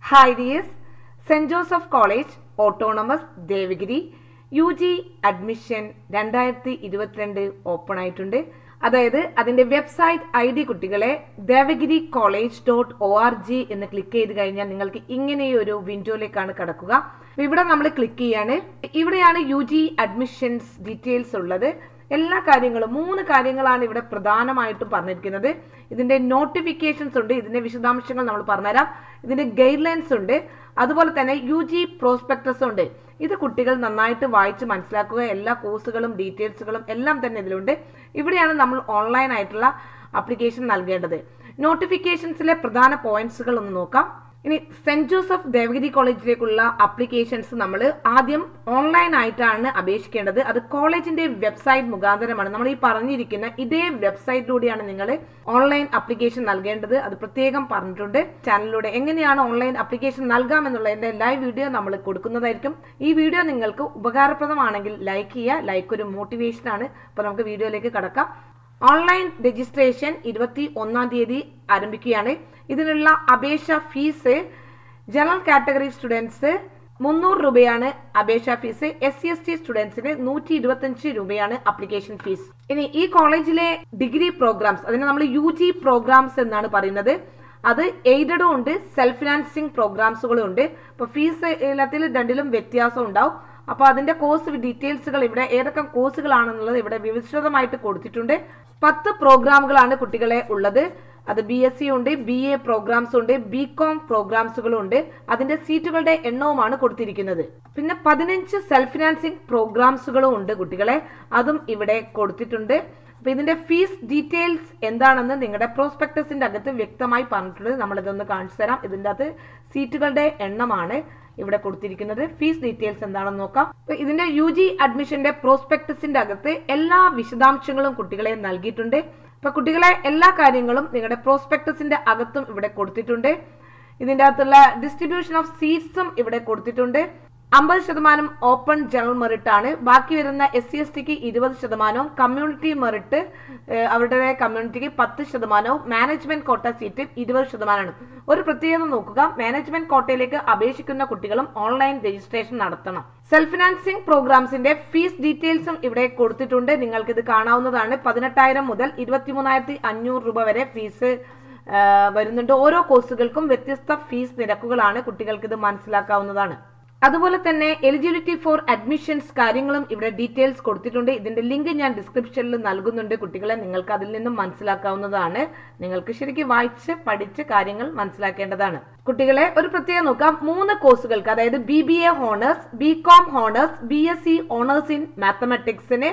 hi dears Saint Joseph college autonomous Devagiri U G admission രണ്ടായിരത്തി ഇരുപത്തിരണ്ട് open ആയിട്ടുണ്ട് അതായത് അതിന്റെ വെബ്സൈറ്റ് ഐ ഡി കുട്ടികളെ Devagiri college dot O R G എന്ന് ക്ലിക്ക് ചെയ്ത് കഴിഞ്ഞാൽ നിങ്ങൾക്ക് ഇങ്ങനെയൊരു വിൻഡോയിലേക്കാണ് കിടക്കുക അപ്പൊ ഇവിടെ നമ്മൾ ക്ലിക്ക് ചെയ്യാണ് ഇവിടെയാണ് യു ജി അഡ്മിഷൻസ് ഡീറ്റെയിൽസ് ഉള്ളത് എല്ലാ കാര്യങ്ങളും മൂന്ന് കാര്യങ്ങളാണ് ഇവിടെ പ്രധാനമായിട്ടും പറഞ്ഞിരിക്കുന്നത് ഇതിന്റെ നോട്ടിഫിക്കേഷൻസ് ഉണ്ട് ഇതിന്റെ വിശദാംശങ്ങൾ നമ്മൾ പറഞ്ഞുതരാം ഇതിന്റെ ഗൈഡ് ലൈൻസ് ഉണ്ട് അതുപോലെ തന്നെ യു ജി പ്രോസ്പെക്ടസ് ഉണ്ട് ഇത് കുട്ടികൾ നന്നായിട്ട് വായിച്ച് മനസ്സിലാക്കുക എല്ലാ കോഴ്സുകളും ഡീറ്റെയിൽസുകളും എല്ലാം തന്നെ ഇതിലുണ്ട് ഇവിടെയാണ് നമ്മൾ ഓൺലൈൻ ആയിട്ടുള്ള ആപ്ലിക്കേഷൻ നൽകേണ്ടത് നോട്ടിഫിക്കേഷൻസിലെ പ്രധാന പോയിന്റ്സുകൾ ഒന്ന് നോക്കാം ഇനി സെന്റ് ജോസഫ് ദേവഗിരി കോളേജിലേക്കുള്ള അപ്ലിക്കേഷൻസ് നമ്മൾ ആദ്യം ഓൺലൈൻ ആയിട്ടാണ് അപേക്ഷിക്കേണ്ടത് അത് കോളേജിന്റെ വെബ്സൈറ്റ് മുഖാന്തരമാണ് നമ്മൾ ഈ പറഞ്ഞിരിക്കുന്ന ഇതേ വെബ്സൈറ്റിലൂടെയാണ് നിങ്ങൾ ഓൺലൈൻ അപ്ലിക്കേഷൻ നൽകേണ്ടത് അത് പ്രത്യേകം പറഞ്ഞിട്ടുണ്ട് ചാനലിലൂടെ എങ്ങനെയാണ് ഓൺലൈൻ അപ്ലിക്കേഷൻ നൽകാം എന്നുള്ളതിന്റെ ലൈവ് വീഡിയോ നമ്മൾ കൊടുക്കുന്നതായിരിക്കും ഈ വീഡിയോ നിങ്ങൾക്ക് ഉപകാരപ്രദമാണെങ്കിൽ ലൈക്ക് ചെയ്യുക ലൈക്ക് ഒരു മോട്ടിവേഷൻ ആണ് അപ്പൊ നമുക്ക് വീഡിയോയിലേക്ക് കടക്കാം ഓൺലൈൻ രജിസ്ട്രേഷൻ ഇരുപത്തി ഒന്നാം തീയതി ആരംഭിക്കുകയാണ് ഇതിനുള്ള അപേക്ഷ ഫീസ് ജനറൽ കാറ്റഗറി സ്റ്റുഡൻസ് മുന്നൂറ് രൂപയാണ് അപേക്ഷാ fee S C S T സ്റ്റുഡൻസിന് നൂറ്റി ഇരുപത്തഞ്ച് രൂപയാണ് അപ്ലിക്കേഷൻ ഫീസ് ഇനി ഈ കോളേജിലെ ഡിഗ്രി പ്രോഗ്രാംസ് അതിനെ നമ്മൾ യു ജി പ്രോഗ്രാംസ് എന്നാണ് പറയുന്നത് അത് എയ്ഡഡും ഉണ്ട് സെൽഫ് ഫിനാൻസിങ് പ്രോഗ്രാംസുകളും ഉണ്ട് അപ്പൊ ഫീസ് എല്ലാത്തിൽ രണ്ടിലും വ്യത്യാസം ഉണ്ടാവും അപ്പൊ അതിന്റെ കോഴ്സ് ഡീറ്റെയിൽസുകൾ ഇവിടെ ഏതൊക്കെ കോഴ്സുകളാണെന്നുള്ളത് ഇവിടെ വിശദമായിട്ട് കൊടുത്തിട്ടുണ്ട് പത്ത് പ്രോഗ്രാമുകളാണ് കുട്ടികളെ ഉള്ളത് അത് ബി എസ് സി ഉണ്ട് ബി എ പ്രോഗ്രാംസ് ഉണ്ട് ബി കോം പ്രോഗ്രാംസുകളും ഉണ്ട് അതിന്റെ സീറ്റുകളുടെ എണ്ണവുമാണ് കൊടുത്തിരിക്കുന്നത് പിന്നെ പതിനഞ്ച് സെൽഫ് ഫിനാൻസിങ് പ്രോഗ്രാംസുകളും ഉണ്ട് കുട്ടികളെ അതും ഇവിടെ കൊടുത്തിട്ടുണ്ട് അപ്പൊ ഇതിന്റെ ഫീസ് ഡീറ്റെയിൽസ് എന്താണെന്ന് നിങ്ങളുടെ പ്രോസ്പെക്ടസിന്റെ അകത്ത് വ്യക്തമായി പറഞ്ഞിട്ടുണ്ട് നമ്മൾ ഇതൊന്ന് കാണിച്ചു തരാം ഇതിന്റെ അകത്ത് സീറ്റുകളുടെ എണ്ണമാണ് ഇവിടെ കൊടുത്തിരിക്കുന്നത് ഫീസ് ഡീറ്റെയിൽസ് എന്താണെന്ന് നോക്കാം അപ്പൊ ഇതിന്റെ യു ജി അഡ്മിഷന്റെ പ്രോസ്പെക്ടസിന്റെ അകത്ത് എല്ലാ വിശദാംശങ്ങളും കുട്ടികളെ നൽകിയിട്ടുണ്ട് അപ്പൊ കുട്ടികളെ എല്ലാ കാര്യങ്ങളും നിങ്ങളുടെ പ്രോസ്പെക്ടസിന്റെ അകത്തും ഇവിടെ കൊടുത്തിട്ടുണ്ട് ഇതിന്റെ അകത്തുള്ള ഡിസ്ട്രിബ്യൂഷൻ ഓഫ് സീറ്റ്സും ഇവിടെ കൊടുത്തിട്ടുണ്ട് അമ്പത് ശതമാനം ഓപ്പൺ ജനറൽ മെറിറ്റ് ആണ് ബാക്കി വരുന്ന എസ് സി എസ് ടിക്ക് ഇരുപത് ശതമാനവും കമ്മ്യൂണിറ്റി മെറിറ്റ് അവരുടെ കമ്മ്യൂണിറ്റിക്ക് പത്ത് ശതമാനവും മാനേജ്മെന്റ് കോട്ട സീറ്റ് ഇരുപത് ശതമാനമാണ് ഒരു പ്രത്യേകത നോക്കുക മാനേജ്മെന്റ് കോട്ടയിലേക്ക് അപേക്ഷിക്കുന്ന കുട്ടികളും ഓൺലൈൻ രജിസ്ട്രേഷൻ നടത്തണം സെൽഫ് ഫിനാൻസിംഗ് പ്രോഗ്രാംസിന്റെ ഫീസ് ഡീറ്റെയിൽസും ഇവിടെ കൊടുത്തിട്ടുണ്ട് നിങ്ങൾക്ക് ഇത് കാണാവുന്നതാണ് പതിനെട്ടായിരം മുതൽ ഇരുപത്തിമൂന്നായിരത്തി അഞ്ഞൂറ് രൂപ വരെ ഫീസ് വരുന്നുണ്ട് ഓരോ കോഴ്സുകൾക്കും വ്യത്യസ്ത ഫീസ് നിരക്കുകളാണ് കുട്ടികൾക്ക് ഇത് മനസ്സിലാക്കാവുന്നതാണ് അതുപോലെ തന്നെ എലിജിബിലിറ്റി ഫോർ അഡ്മിഷൻസ് കാര്യങ്ങളും ഇവിടെ ഡീറ്റെയിൽസ് കൊടുത്തിട്ടുണ്ട് ഇതിന്റെ ലിങ്ക് ഞാൻ ഡിസ്ക്രിപ്ഷനിൽ നൽകുന്നുണ്ട് കുട്ടികളെ നിങ്ങൾക്ക് അതിൽ നിന്നും മനസ്സിലാക്കാവുന്നതാണ് നിങ്ങൾക്ക് ശരിക്കും വായിച്ച് പഠിച്ച് കാര്യങ്ങൾ മനസ്സിലാക്കേണ്ടതാണ് കുട്ടികളെ ഒരു പ്രത്യേകം നോക്കാം മൂന്ന് കോഴ്സുകൾക്ക് അതായത് B B A honours B com honours B S C honours in മാത്തമാറ്റിക്സിന്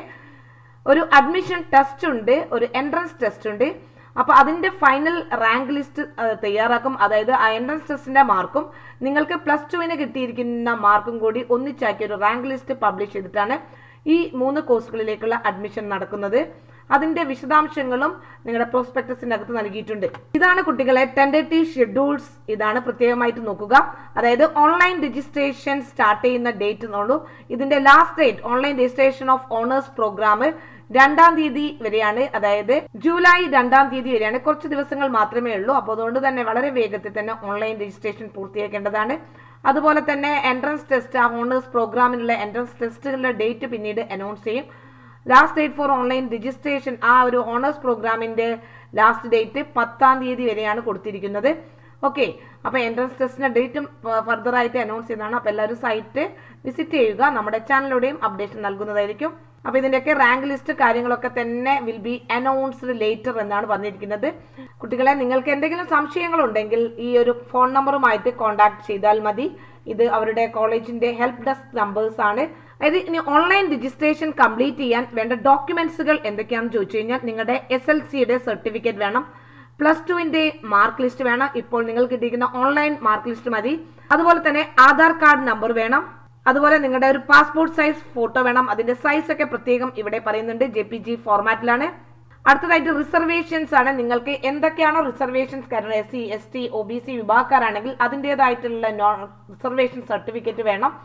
ഒരു അഡ്മിഷൻ ടെസ്റ്റ് ഉണ്ട് ഒരു എൻട്രൻസ് ടെസ്റ്റ് ഉണ്ട് അപ്പൊ അതിന്റെ ഫൈനൽ റാങ്ക് ലിസ്റ്റ് തയ്യാറാക്കും അതായത് ആ എൻട്രൻസ് ടെസ്റ്റിന്റെ മാർക്കും നിങ്ങൾക്ക് പ്ലസ് ടുവിന് കിട്ടിയിരിക്കുന്ന മാർക്കും കൂടി ഒന്നിച്ചാക്കി ഒരു റാങ്ക് ലിസ്റ്റ് പബ്ലിഷ് ചെയ്തിട്ടാണ് ഈ മൂന്ന് കോഴ്സുകളിലേക്കുള്ള അഡ്മിഷൻ നടക്കുന്നത് അതിന്റെ വിശദാംശങ്ങളും നിങ്ങളുടെ പ്രോസ്പെക്ടസിന്റെ അകത്ത് നൽകിയിട്ടുണ്ട് ഇതാണ് കുട്ടികളെ ടെൻഡേറ്റീവ് ഷെഡ്യൂൾസ് ഇതാണ് പ്രത്യേകമായിട്ട് നോക്കുക അതായത് ഓൺലൈൻ രജിസ്ട്രേഷൻ സ്റ്റാർട്ട് ചെയ്യുന്ന ഡേറ്റ് എന്നുള്ളൂ ഇതിന്റെ last date online registration of honours program രണ്ടാം തീയതി വരെയാണ് അതായത് ജൂലൈ രണ്ടാം തീയതി വരെയാണ് കുറച്ച് ദിവസങ്ങൾ മാത്രമേ ഉള്ളൂ അപ്പോൾ അതുകൊണ്ട് തന്നെ വളരെ വേഗത്തിൽ തന്നെ ഓൺലൈൻ രജിസ്ട്രേഷൻ പൂർത്തിയാക്കേണ്ടതാണ് അതുപോലെ തന്നെ എൻട്രൻസ് ടെസ്റ്റ് ആ ഓണേഴ്സ് പ്രോഗ്രാമിനുള്ള എൻട്രൻസ് ടെസ്റ്റുകളുടെ ഡേറ്റ് പിന്നീട് അനൗൺസ് ചെയ്യും last date for online registration ആ ഒരു ഓണേഴ്സ് പ്രോഗ്രാമിന്റെ ലാസ്റ്റ് ഡേറ്റ് പത്താം തീയതി വരെയാണ് കൊടുത്തിരിക്കുന്നത് ഓക്കെ അപ്പൊ എൻട്രൻസ് ടെസ്റ്റിന്റെ ഡേറ്റും ഫർദർ ആയിട്ട് അനൗൺസ് ചെയ്യുന്നതാണ് അപ്പൊ എല്ലാവരും സൈറ്റ് വിസിറ്റ് ചെയ്യുക നമ്മുടെ ചാനലിലൂടെയും അപ്ഡേഷൻ നൽകുന്നതായിരിക്കും അപ്പൊ ഇതിന്റെയൊക്കെ റാങ്ക് ലിസ്റ്റ് കാര്യങ്ങളൊക്കെ തന്നെ വിൽ ബി അനൗൺസ്ഡ് ലേറ്റർ എന്നാണ് പറഞ്ഞിരിക്കുന്നത് കുട്ടികളെ നിങ്ങൾക്ക് എന്തെങ്കിലും സംശയങ്ങൾ ഉണ്ടെങ്കിൽ ഈ ഒരു ഫോൺ നമ്പറുമായിട്ട് കോൺടാക്ട് ചെയ്താൽ മതി ഇത് അവരുടെ കോളേജിന്റെ ഹെൽപ്പ് ഡെസ്ക് നമ്പേഴ്സ് ആണ് അതായത് ഇനി ഓൺലൈൻ രജിസ്ട്രേഷൻ കംപ്ലീറ്റ് ചെയ്യാൻ വേണ്ട ഡോക്യുമെന്റ്സുകൾ എന്തൊക്കെയാണെന്ന് ചോദിച്ചു കഴിഞ്ഞാൽ നിങ്ങളുടെ എസ് എൽ സിയുടെ സർട്ടിഫിക്കറ്റ് വേണം പ്ലസ് ടുവിന്റെ മാർക്ക് ലിസ്റ്റ് വേണം ഇപ്പോൾ നിങ്ങൾക്ക് കിട്ടിയിരിക്കുന്ന ഓൺലൈൻ മാർക്ക് ലിസ്റ്റ് മതി അതുപോലെ തന്നെ ആധാർ കാർഡ് നമ്പർ വേണം അതുപോലെ നിങ്ങളുടെ ഒരു പാസ്പോർട്ട് സൈസ് ഫോട്ടോ വേണം അതിന്റെ സൈസ് ഒക്കെ പ്രത്യേകം ഇവിടെ പറയുന്നുണ്ട് ജെ പി ജി ഫോർമാറ്റിലാണ് അടുത്തതായിട്ട് റിസർവേഷൻസ് ആണ് നിങ്ങൾക്ക് എന്തൊക്കെയാണോ റിസർവേഷൻസ് കാരണം S C S T O B C വിഭാഗക്കാരാണെങ്കിൽ അതിൻ്റെതായിട്ടുള്ള നോൺ റിസർവേഷൻ സർട്ടിഫിക്കറ്റ് വേണം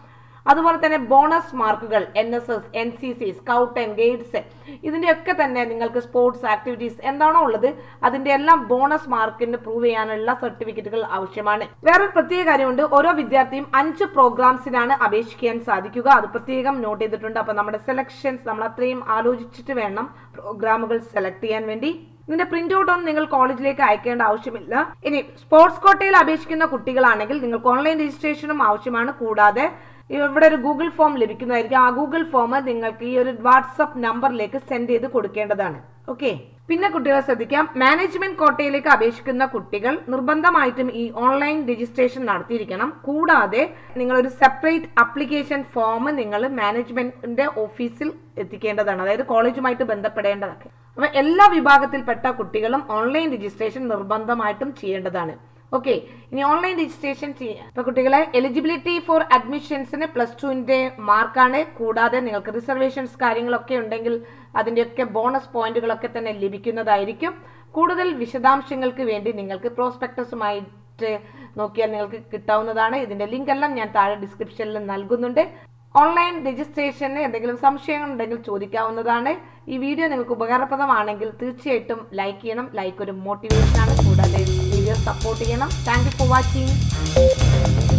അതുപോലെ തന്നെ ബോണസ് മാർക്കുകൾ N S S N C C scout and guides ഇതിൻ്റെയൊക്കെ തന്നെ നിങ്ങൾക്ക് സ്പോർട്സ് ആക്ടിവിറ്റീസ് എന്താണോ ഉള്ളത് അതിൻ്റെ എല്ലാം ബോണസ് മാർക്കിന് പ്രൂവ് ചെയ്യാനുള്ള സർട്ടിഫിക്കറ്റുകൾ ആവശ്യമാണ് വേറൊരു പ്രത്യേക കാര്യമുണ്ട് ഓരോ വിദ്യാർത്ഥിയും അഞ്ച് പ്രോഗ്രാംസിനാണ് അപേക്ഷിക്കാൻ സാധിക്കുക അത് പ്രത്യേകം നോട്ട് ചെയ്തിട്ടുണ്ട് അപ്പോൾ നമ്മുടെ സെലക്ഷൻസ് നമ്മൾ അത്രയും ആലോചിച്ചിട്ട് വേണം പ്രോഗ്രാമുകൾ സെലക്ട് ചെയ്യാൻ വേണ്ടി ഇതിന്റെ പ്രിന്റ് ഔട്ട് ഒന്നും നിങ്ങൾ കോളേജിലേക്ക് അയക്കേണ്ട ആവശ്യമില്ല ഇനി സ്പോർട്സ് കോട്ടയിൽ അപേക്ഷിക്കുന്ന കുട്ടികളാണെങ്കിൽ നിങ്ങൾക്ക് ഓൺലൈൻ രജിസ്ട്രേഷനും ആവശ്യമാണ് കൂടാതെ ഇവിടെ ഒരു ഗൂഗിൾ ഫോം ലഭിക്കുന്നതായിരിക്കും ആ ഗൂഗിൾ ഫോം നിങ്ങൾക്ക് ഈ ഒരു വാട്സപ്പ് നമ്പറിലേക്ക് സെൻഡ് ചെയ്ത് കൊടുക്കേണ്ടതാണ് ഓക്കെ പിന്നെ കുട്ടികളെ ശ്രദ്ധിക്കാം മാനേജ്മെന്റ് കോട്ടയിലേക്ക് അപേക്ഷിക്കുന്ന കുട്ടികൾ നിർബന്ധമായിട്ടും ഈ ഓൺലൈൻ രജിസ്ട്രേഷൻ നടത്തിയിരിക്കണം കൂടാതെ നിങ്ങൾ ഒരു സെപ്പറേറ്റ് അപ്ലിക്കേഷൻ ഫോം നിങ്ങൾ മാനേജ്മെന്റിന്റെ ഓഫീസിൽ എത്തിക്കേണ്ടതാണ് അതായത് കോളേജുമായിട്ട് ബന്ധപ്പെടേണ്ടതൊക്കെ അപ്പൊ എല്ലാ വിഭാഗത്തിൽപ്പെട്ട കുട്ടികളും ഓൺലൈൻ രജിസ്ട്രേഷൻ നിർബന്ധമായിട്ടും ചെയ്യേണ്ടതാണ് ഓക്കെ ഇനി ഓൺലൈൻ രജിസ്ട്രേഷൻ ചെയ്യാം ഇപ്പൊ കുട്ടികളെ എലിജിബിലിറ്റി ഫോർ അഡ്മിഷൻസിന് പ്ലസ് ടുവിന്റെ മാർക്കാണ് കൂടാതെ നിങ്ങൾക്ക് റിസർവേഷൻസ് കാര്യങ്ങളൊക്കെ ഉണ്ടെങ്കിൽ അതിന്റെയൊക്കെ ബോണസ് പോയിന്റുകളൊക്കെ തന്നെ ലഭിക്കുന്നതായിരിക്കും കൂടുതൽ വിശദാംശങ്ങൾക്ക് വേണ്ടി നിങ്ങൾക്ക് പ്രോസ്പെക്ടസുമായിട്ട് നോക്കിയാൽ നിങ്ങൾക്ക് കിട്ടാവുന്നതാണ് ഇതിന്റെ ലിങ്ക് എല്ലാം ഞാൻ താഴെ ഡിസ്ക്രിപ്ഷനിൽ നൽകുന്നുണ്ട് ഓൺലൈൻ രജിസ്ട്രേഷന് എന്തെങ്കിലും സംശയങ്ങൾ ഉണ്ടെങ്കിൽ ചോദിക്കാവുന്നതാണ് ഈ വീഡിയോ നിങ്ങൾക്ക് ഉപകാരപ്രദമാണെങ്കിൽ തീർച്ചയായിട്ടും ലൈക്ക് ചെയ്യണം ലൈക്ക് ഒരു മോട്ടിവേഷൻ ആണ് കൂടാതെ വീഡിയോ സപ്പോർട്ട് ചെയ്യണം താങ്ക് യു ഫോർ വാച്ചിങ്